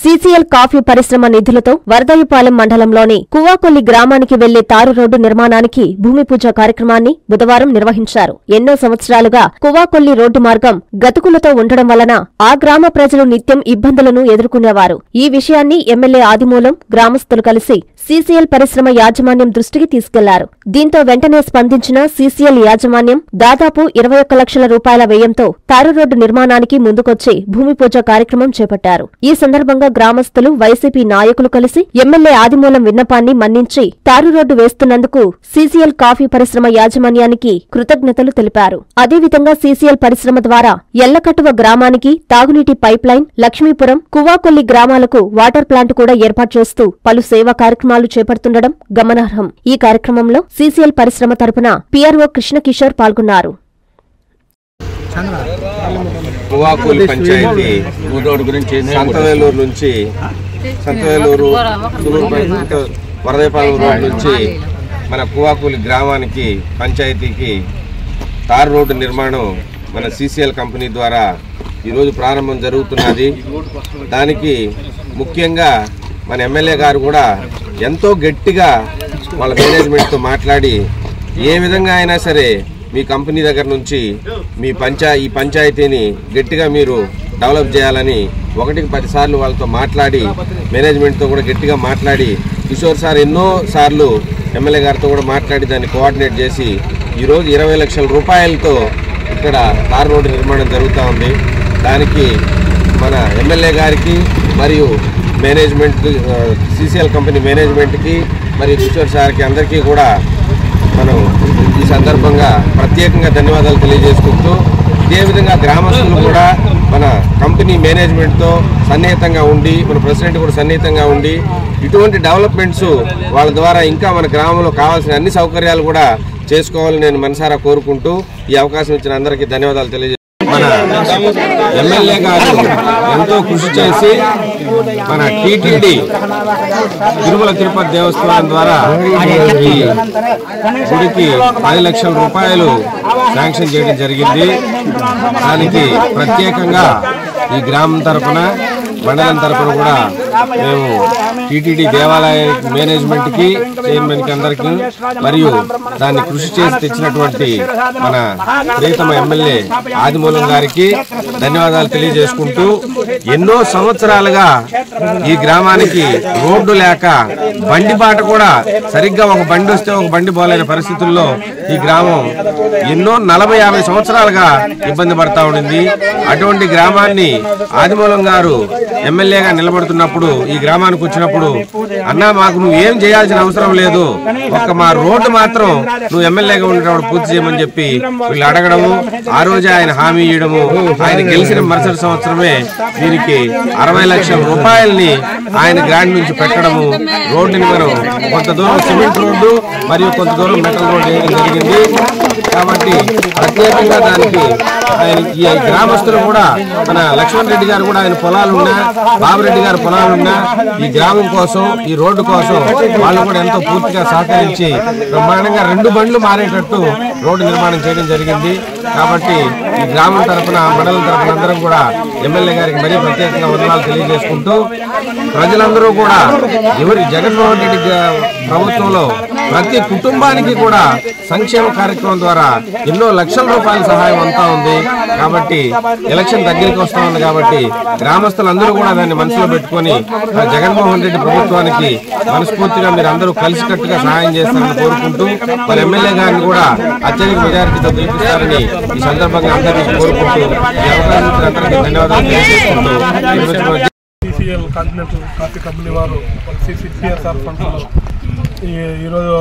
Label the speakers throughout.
Speaker 1: CCL coffee పరిశ్రమ నిధులతో వరదయ్యపాలెం మండలంలోని కువాకొల్లి గ్రామానికి వెళ్లే తారు రోడ్డు నిర్మాణానికి భూమి పూజ కార్యక్రమాన్ని బుధవారం నిర్వహించారు ఎన్నో సంవత్సరాలుగా కువాకొల్లి రోడ్డు మార్గం గతుకులతో ఉండడం వలన ఆ గ్రామ ప్రజలు నిత్యం ఇబ్బందులను ఎదుర్కొనేవారు ఈ విషయాన్ని ఎమ్మెల్యే ఆదిమూలం గ్రామస్తులు కలిసి సీసీఎల్ పరిశ్రమ యాజమాన్యం దృష్టికి తీసుకెళ్లారు దీంతో వెంటనే స్పందించిన సీసీఎల్ యాజమాన్యం దాదాపు ఇరవై ఒక్క లక్షల రూపాయల వ్యయంతో తారు రోడ్డు నిర్మాణానికి ముందుకొచ్చి భూమి పూజ కార్యక్రమం చేపట్టారు ఈ సందర్భంగా గ్రామస్తులు వైసీపీ నాయకులు కలిసి ఎమ్మెల్యే ఆదిమూలం విన్నపాన్ని మన్నించి తారు రోడ్డు వేస్తున్నందుకు సీసీఎల్ కాఫీ పరిశ్రమ యాజమాన్యానికి కృతజ్ఞతలు తెలిపారు అదేవిధంగా సీసీఎల్ పరిశ్రమ ద్వారా ఎల్లకట్టువ గ్రామానికి తాగునీటి పైప్ లైన్ లక్ష్మీపురం కువాకొల్లి గ్రామాలకు వాటర్ ప్లాంట్ కూడా ఏర్పాటు చేస్తూ పలు సేవా కార్యక్రమాలు చేపడుతుండడం గమనార్హం ఈ కార్యక్రమంలో సీసీఎల్ పరిశ్రమ తరపున పీఆర్ఓ కృష్ణకిషోర్ పాల్గొన్నారు
Speaker 2: కువాకూలి పంచాయతీ
Speaker 3: రోడ్డు గురించి
Speaker 2: సంతవేలూరు నుంచి సంతవేలూరు సులూరు బయట వరదపాలెం రోడ్ నుంచి మన కువాకూలి గ్రామానికి పంచాయతీకి తార్ రోడ్డు నిర్మాణం మన సిసిఎల్ కంపెనీ ద్వారా ఈరోజు ప్రారంభం జరుగుతున్నది దానికి ముఖ్యంగా మన ఎమ్మెల్యే గారు కూడా ఎంతో గట్టిగా వాళ్ళ మేనేజ్మెంట్తో మాట్లాడి ఏ విధంగా అయినా సరే మీ కంపెనీ దగ్గర నుంచి మీ పంచా ఈ పంచాయతీని గట్టిగా మీరు డెవలప్ చేయాలని ఒకటికి పదిసార్లు వాళ్ళతో మాట్లాడి మేనేజ్మెంట్తో కూడా గట్టిగా మాట్లాడి కిషోర్ సార్ ఎన్నో సార్లు ఎమ్మెల్యే గారితో కూడా మాట్లాడి దాన్ని కోఆర్డినేట్ చేసి ఈరోజు ఇరవై లక్షల రూపాయలతో ఇక్కడ తార్ రోడ్డు నిర్మాణం జరుగుతూ ఉంది దానికి మన ఎమ్మెల్యే గారికి మరియు మేనేజ్మెంట్ సిసిఎల్ కంపెనీ మేనేజ్మెంట్కి మరియు కిషోర్ సార్కి అందరికీ కూడా మనం ఈ సందర్భంగా ప్రత్యేకంగా ధన్యవాదాలు తెలియజేసుకుంటూ ఇదే విధంగా గ్రామస్తులు కూడా మన కంపెనీ మేనేజ్మెంట్తో సన్నిహితంగా ఉండి మన ప్రెసిడెంట్ కూడా సన్నిహితంగా ఉండి ఇటువంటి డెవలప్మెంట్స్ వాళ్ళ ద్వారా ఇంకా మన గ్రామంలో కావాల్సిన అన్ని సౌకర్యాలు కూడా చేసుకోవాలని నేను మనసారా కోరుకుంటూ ఈ అవకాశం ఇచ్చిన అందరికీ ధన్యవాదాలు తెలియజే మన ఎమ్మెల్యే గారు ఎంతో కృషి చేసి మన టీటీడీ తిరుమల తిరుపతి దేవస్థానం ద్వారా ఈ గుడికి పది లక్షల రూపాయలు శాంక్షన్ చేయడం జరిగింది దానికి ప్రత్యేకంగా ఈ గ్రామం తరపున మండలం తరపున కూడా మేము టీటీడీ దేవాలయ మేనేజ్మెంట్ కి చైర్మన్ కి అందరికీ మరియు దాన్ని కృషి చేసి తెచ్చినటువంటి మన ప్రియతమ ఎమ్మెల్యే ఆదిమూలం గారికి ధన్యవాదాలు తెలియజేసుకుంటూ ఎన్నో సంవత్సరాలుగా ఈ గ్రామానికి రోడ్డు లేక బండి బాట కూడా సరిగ్గా ఒక బండి వస్తే ఒక బండి పోలేని పరిస్థితుల్లో ఈ గ్రామం ఎన్నో నలభై యాభై సంవత్సరాలుగా ఇబ్బంది పడతా ఉండింది అటువంటి గ్రామాన్ని ఆదిమూలం గారు ఎమ్మెల్యేగా నిలబడుతున్నప్పుడు ఈ గ్రామానికి వచ్చినప్పుడు అన్నా మాకు నువ్వు ఏం చేయాల్సిన అవసరం లేదు ఒక్క మా రోడ్డు మాత్రం నువ్వు ఎమ్మెల్యేగా ఉండేటప్పుడు పూర్తి చేయమని చెప్పి వీళ్ళు అడగడము ఆ రోజే ఆయన హామీ ఇవ్వడము ఆయన గెలిచిన మరుసటి సంవత్సరమే దీనికి అరవై లక్షల రూపాయల్ని ఆయన గ్రాండ్ నుంచి పెట్టడము రోడ్డుని మనం కొంత దూరం సిమెంట్ రోడ్డు మరియు కొంత దూరం మెటల్ రోడ్డు వేయడం జరిగింది కాబట్టి ప్రత్యేకంగా దానికి ఆయన ఈ గ్రామస్తులు కూడా మన లక్ష్మణ్ రెడ్డి గారు కూడా ఆయన పొలాలున్నా బాబురెడ్డి గారి పొలాలున్నా ఈ గ్రామం కోసం ఈ రోడ్డు కోసం వాళ్ళు కూడా ఎంతో పూర్తిగా సహకరించి బ్రహ్మాండంగా రెండు బండ్లు మారేటట్టు రోడ్డు నిర్మాణం చేయడం జరిగింది కాబట్టి ఈ గ్రామం తరపున మండలం తరపున అందరం కూడా ఎమ్మెల్యే గారికి మరీ ప్రత్యేకంగా వందనాలు తెలియజేసుకుంటూ ప్రజలందరూ కూడా ఎవరి జగన్మోహన్ రెడ్డి గా- ప్రభుత్వంలో ప్రతి కుటుంబానికి కూడా సంక్షేమ కార్యక్రమం ద్వారా ఎన్నో లక్షల రూపాయల సహాయం అంతా ఉంది కాబట్టి ఎలక్షన్ దగ్గరికి వస్తా ఉంది కాబట్టి గ్రామస్తులందరూ కూడా దాన్ని మనసులో పెట్టుకొని ఆ జగన్మోహన్ రెడ్డి ప్రభుత్వానికి మనస్ఫూర్తిగా మీరు అందరూ కలిసికట్టుగా సహాయం చేస్తారని కోరుకుంటూ మన ఎమ్మెల్యే గారిని కూడా అత్యధిక మెజారిటీతో గెలిపిస్తారని ఈ సందర్భంగా అందరికీ కోరుకుంటూ ఈ అవకాశం ఇచ్చిన అందరికీ ధన్యవాదాలు తెలియజేసుకుంటూ ఈరోజు
Speaker 4: సిసిఎల్ కాంటినెంటల్ కాఫీ కంపెనీ వారు సిసిఆర్ఆర్ ఫండ్స్లో ఈ ఈరోజు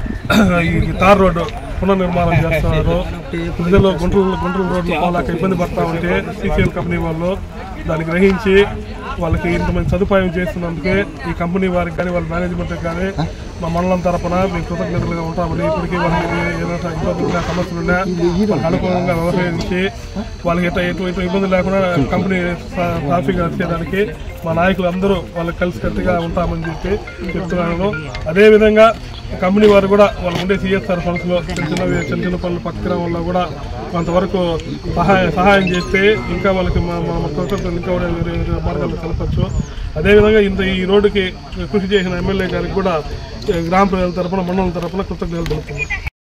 Speaker 4: ఈ తార్ రోడ్డు పునర్నిర్మాణం చేస్తున్నారు ప్రజలు గుంటూరు గుంటూరు రోడ్లు పోలాక ఇబ్బంది పడతా ఉంటే సిసిఎల్ కంపెనీ వాళ్ళు దాన్ని గ్రహించి వాళ్ళకి ఇంతమంది సదుపాయం చేస్తున్నందుకే ఈ కంపెనీ వారికి కానీ వాళ్ళ మేనేజ్మెంట్కి కానీ మా మండలం తరపున మేము కృతజ్ఞతలుగా ఉంటామని ఇప్పటికీ వాళ్ళకి ఏదైనా ఇబ్బందులు ఉన్నా సమస్యలు ఉన్నా వాళ్ళకి అనుకూలంగా వ్యవహరించి వాళ్ళకి ఎట్లా ఎటువంటి ఇబ్బంది లేకుండా కంపెనీ సా- సాఫీగా వచ్చేదానికి మా నాయకులు అందరూ వాళ్ళకి కలిసికట్టుగా ఉంటామని చెప్పి చెప్తున్నాను అదేవిధంగా కంపెనీ వారు కూడా వాళ్ళకు ఉండే సిఎస్ఆర్ ఫండ్స్ లో చిన్న చిన్నవి చిన్న చిన్న పనులు పక్కన వల్ల కూడా కొంతవరకు సహాయం సహాయం చేస్తే ఇంకా వాళ్ళకి మా మా మా కృతజ్ఞతలు ఇంకా కూడా వేరే వేరే మార్గాల్లో కలపచ్చు అదేవిధంగా ఇంత ఈ రోడ్డుకి కృషి చేసిన ఎమ్మెల్యే గారికి కూడా ఈ గ్రామ ప్రజల తరపున మండలం తరపున కృతజ్ఞతలు తెలుపుతున్నాం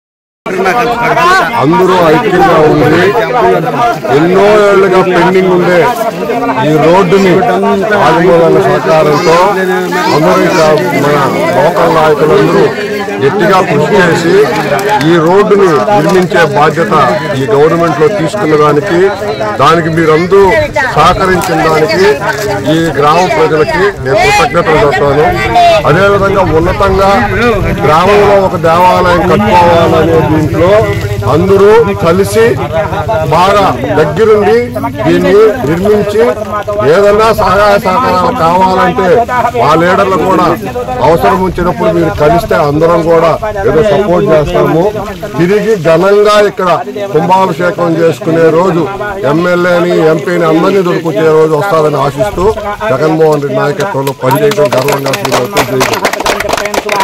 Speaker 3: అందరూ ఐక్యంగా ఉండి ఎన్నో ఏళ్లుగా పెండింగ్ ఉండే ఈ రోడ్డుని ఆదిమూలాల సహకారంతో అందరూ ఇక్కడ మన లోకల్ నాయకులందరూ గట్టిగా కృషి చేసి ఈ రోడ్డుని నిర్మించే బాధ్యత ఈ గవర్నమెంట్ లో తీసుకున్న దానికి దానికి మీరందరూ సహకరించిన దానికి ఈ గ్రామ ప్రజలకి నేను కృతజ్ఞతలు చెప్తాను అదేవిధంగా ఉన్నతంగా గ్రామంలో ఒక దేవాలయం కట్టుకోవాలనే దీంట్లో అందరూ కలిసి బాగా దగ్గరుండి దీన్ని నిర్మించి ఏదన్నా సహాయ సహకారాలు కావాలంటే మా లీడర్లు కూడా అవసరం వచ్చినప్పుడు మీరు కలిస్తే అందరం కూడా ఏదో సపోర్ట్ చేస్తాము తిరిగి ఘనంగా ఇక్కడ కుంభాభిషేకం చేసుకునే రోజు ఎమ్మెల్యేని ఎంపీని అందరినీ దొరుకునే రోజు వస్తారని ఆశిస్తూ జగన్మోహన్ రెడ్డి నాయకత్వంలో పనిచేయడం గర్వంగా ఫీల్ అవుతూ జై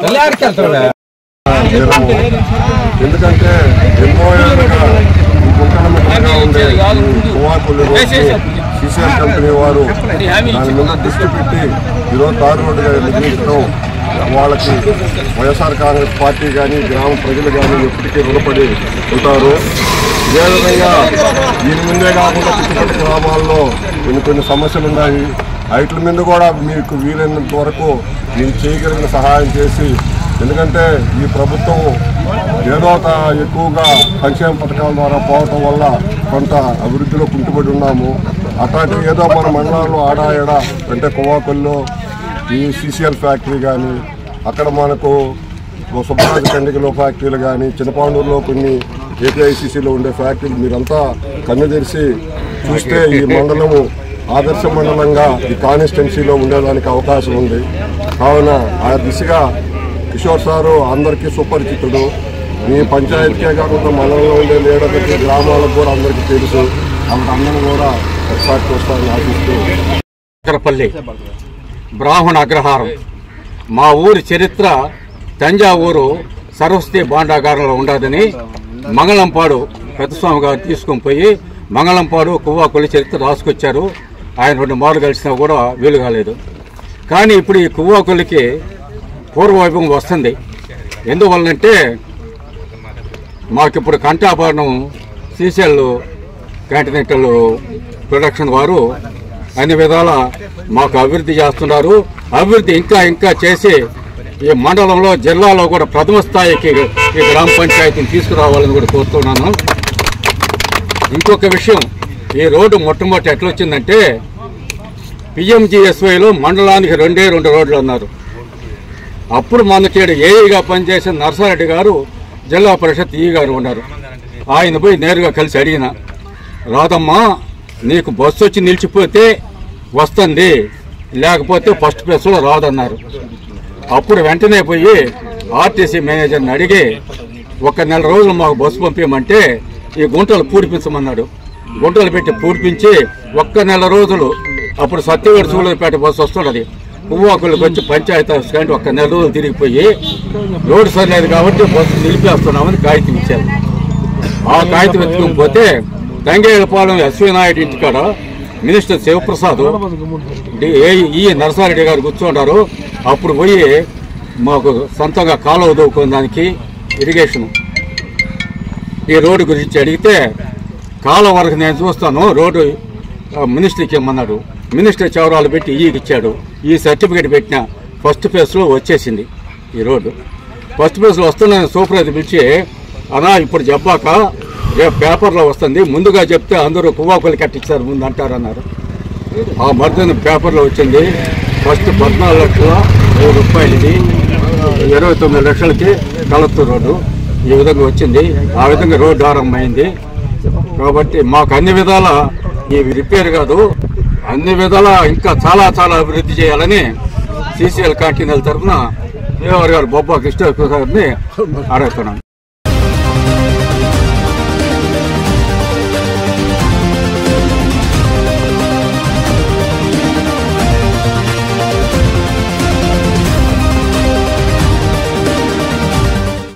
Speaker 3: జనము. ఎందుకంటే ఎన్నో ఏళ్ళుగా ఈ గుంటనమ్మకంగా ఉండే కువాకులు సిసిఎల్ కంపెనీ వారు దాని మీద దృష్టి పెట్టి ఈరోజు తారు రోడ్డుగా నిర్మించడం వాళ్ళకి వైఎస్ఆర్ కాంగ్రెస్ పార్టీ కానీ గ్రామ ప్రజలు కానీ ఎప్పటికీ రుణపడి ఉంటారు ఇదే విధంగా దీని ముందే కాకుండా చుట్టుపక్కల గ్రామాల్లో కొన్ని కొన్ని సమస్యలు ఉన్నాయి వాటి మీద కూడా మీకు వీలైనంత వరకు మీరు చేయగలిగిన సహాయం చేసి ఎందుకంటే ఈ ప్రభుత్వం ఏదో ఒక ఎక్కువగా సంక్షేమ పథకాల ద్వారా పోవటం వల్ల కొంత అభివృద్ధిలో కుంటుపడి ఉన్నాము అట్లాంటి ఏదో మన మండలాల్లో ఆడా ఏడా అంటే కువాకుల్లో ఈ సీసీఎల్ ఫ్యాక్టరీ కానీ అక్కడ మనకు సుబ్బరాజు కండికలో ఫ్యాక్టరీలు కానీ చిన్నపాండూరులో కొన్ని ఏపీఐసీసీలో ఉండే ఫ్యాక్టరీలు మీరంతా కన్ను తెరిచి చూస్తే ఈ మండలము ఆదర్శ మండలంగా ఈ కాన్స్టిట్యున్సీలో ఉండేదానికి అవకాశం ఉంది కావున ఆ దిశగా కిషోర్ సారు అందరికీ సుపరిచితుడు మీ పంచాయతీకే కాకుండా మండలంలో ఉండే లీడర్లకి గ్రామాలకు కూడా అందరికీ తెలుసు అందరూ కూడా ఒకసారి చూస్తారని ఆశిస్తూ
Speaker 5: అగ్రపల్లి బ్రాహ్మణ అగ్రహారం మా ఊరి చరిత్ర తంజావూరు సరస్వతి భాండాగారంలో ఉండదని మంగళంపాడు పెద్దస్వామి గారు తీసుకొని పోయి మంగళంపాడు కువ్వాకొల్లి చరిత్ర రాసుకొచ్చారు ఆయన రెండు మార్లు కలిసినా కూడా వీలు కాలేదు కానీ ఇప్పుడు ఈ కువ్వాకొల్లికి పూర్వవైభవం వస్తుంది ఎందువల్లంటే మాకిప్పుడు కంఠాభరణం సీసెల్ కాంటినెంటల్ ప్రొడక్షన్ వారు అన్ని విధాల మాకు అభివృద్ధి చేస్తున్నారు అభివృద్ధి ఇంకా ఇంకా చేసి ఈ మండలంలో జిల్లాలో కూడా ప్రథమ స్థాయికి ఈ గ్రామ పంచాయతీని తీసుకురావాలని కూడా కోరుతున్నాను ఇంకొక విషయం ఈ రోడ్డు మొట్టమొదటి ఎట్లా వచ్చిందంటే పిఎంజిఎస్వైలో మండలానికి రెండే రెండు రోడ్లు అన్నారు అప్పుడు మనకి ఏఈగా పనిచేసిన నర్సారెడ్డి గారు జిల్లా పరిషత్ ఈ గారు ఉన్నారు ఆయన పోయి నేరుగా కలిసి అడిగిన రాదమ్మా నీకు బస్సు వచ్చి నిలిచిపోతే వస్తుంది లేకపోతే ఫస్ట్ ప్లేస్లో రాదన్నారు అప్పుడు వెంటనే పోయి ఆర్టీసీ మేనేజర్ని అడిగి ఒక నెల రోజులు మాకు బస్సు పంపించమంటే ఈ గుంటలు పూడిపించమన్నాడు గుంటలు పెట్టి పూడిపించి ఒక్క నెల రోజులు అప్పుడు సత్యవాడ సూళ్ళపేట బస్సు వస్తున్నది పువ్వాకులకు వచ్చి పంచాయతీ ఆఫీస్ కంటే ఒక్క నెల రోజులు తిరిగిపోయి రోడ్డు సరిలేదు కాబట్టి బస్సు నిలిపేస్తున్నామని కాగితం ఇచ్చారు ఆ కాగితం ఎత్తుకుని పోతే తంగేళ్ళపాలెం ఎస్వి నాయుడు ఇంటికాడ మినిస్టర్ శివప్రసాద్ డి- ఏ- ఈ నరసారెడ్డి గారు కూర్చుంటారు అప్పుడు పోయి మాకు సొంతంగా కాలువ దూకున్న దానికి ఇరిగేషన్ ఈ రోడ్డు గురించి అడిగితే కాలువ వరకు నేను చూస్తాను రోడ్డు ఆ, మినిస్టర్కి ఇమ్మన్నాడు మినిస్టర్ చౌరాలు పెట్టి ఈకి ఇచ్చాడు ఈ సర్టిఫికేట్ పెట్టిన ఫస్ట్ ఫేజ్లో వచ్చేసింది ఈ రోడ్డు ఫస్ట్ ఫేజ్లో వస్తున్న సూపర్వైజర్ పిలిచి అనా ఇప్పుడు చెప్పాక రేపు పేపర్లో వస్తుంది ముందుగా చెప్తే అందరూ కువ్వాకులు కట్టించారు ముందు అంటారు అన్నారు ఆ మర్దన పేపర్లో వచ్చింది ఫస్ట్ పద్నాలుగు లక్షల వెయ్యి రూపాయలు ఇది ఇరవై తొమ్మిది లక్షలకి కలత్తూరు రోడ్డు ఈ విధంగా వచ్చింది ఆ విధంగా రోడ్డు ఆరంభమైంది కాబట్టి మాకు అన్ని విధాల ఈ రిపేర్ కాదు అన్ని విధాల ఇంకా చాలా చాలా అభివృద్ధి చేయాలని సిసిఎల్ కాంటీనల్ తరఫున దేవర్ గారు బొబ్బా కృష్ణ గారిని అడుగుతున్నాను